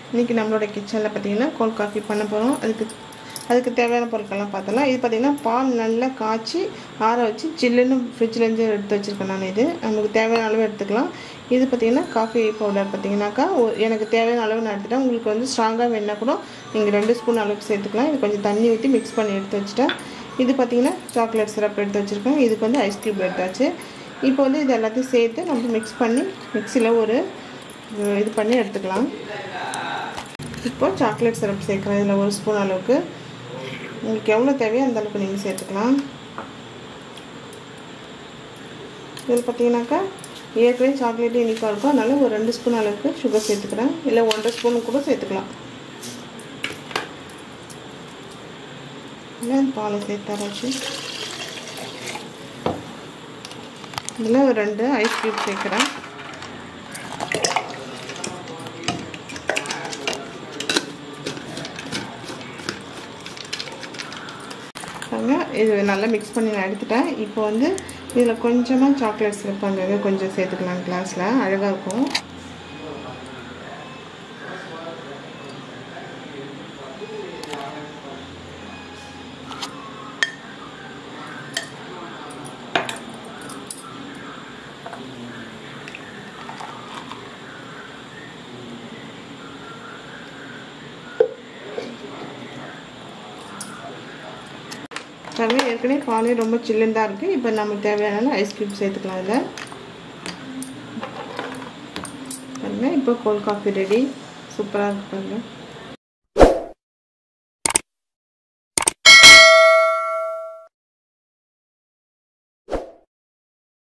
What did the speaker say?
இன்றைக்கி நம்மளோட கிச்சனில் பார்த்தீங்கன்னா கோல்ட் காஃபி பண்ண போகிறோம் அதுக்கு அதுக்கு தேவையான பொருட்கள்லாம் பார்த்தலாம் இது பார்த்திங்கன்னா பால் நல்லா காய்ச்சி ஆற வச்சு ஜில்லுன்னு ஃப்ரிட்ஜ்லேருந்து எடுத்து வச்சுருக்கேன் நான் இது நமக்கு தேவையான அளவு எடுத்துக்கலாம் இது பார்த்திங்கன்னா காஃபி பவுடர் பார்த்தீங்கன்னாக்கா ஒ- எனக்கு தேவையான அளவு நான் எடுத்துட்டேன் உங்களுக்கு வந்து ஸ்ட்ராங்காக வேணா கூட நீங்கள் ரெண்டு ஸ்பூன் அளவுக்கு சேர்த்துக்கலாம் இது கொஞ்சம் தண்ணி ஊற்றி மிக்ஸ் பண்ணி எடுத்து வச்சுட்டேன் இது பார்த்திங்கன்னா சாக்லேட் சிரப் எடுத்து வச்சுருக்கேன் இதுக்கு வந்து ஐஸ் க்யூப் எடுத்தாச்சு இப்போ வந்து இது எல்லாத்தையும் சேர்த்து நம்ம மிக்ஸ் பண்ணி மிக்ஸியில் ஒரு அஹ், இது பண்ணி எடுத்துக்கலாம் இப்போ சாக்லேட் சிரப் சேர்க்குறேன் இதில் ஒரு ஸ்பூன் அளவுக்கு உங்களுக்கு எவ்வளோ தேவையோ அந்த அளவுக்கு நீங்கள் சேர்த்துக்கலாம் இதில் பார்த்தீங்கன்னாக்கா ஏற்கனவே சாக்லேட்டு இனிப்பாக இருக்கும் அதனால ஒரு ரெண்டு ஸ்பூன் அளவுக்கு சுகர் சேர்த்துக்கிறேன் இல்லை ஒன்றரை ஸ்பூன் கூட சேர்த்துக்கலாம் இல்லை பாலை சேர்த்தாராச்சு இதில் ஒரு ரெண்டு ஐஸ் க்யூப் சேர்க்குறேன் பாருங்க இது நல்லா மிக்ஸ் பண்ணி நான் எடுத்துட்டேன் இப்போ வந்து இதில் கொஞ்சமாக சாக்லேட் சிரப் அங்கங்கே கொஞ்சம் சேர்த்துக்கலாம் கிளாஸில் அழகாக இருக்கும் பாருங்க ஏற்கனவே பாலே ரொம்ப சில்லுன்னு தான் இருக்குது இப்போ நமக்கு தேவையான ஐஸ் க்யூப் சேர்த்துக்கலாம் இதில் பாருங்க இப்போ கோல்ட் காஃபி ரெடி சூப்பராக இருக்கு பாருங்க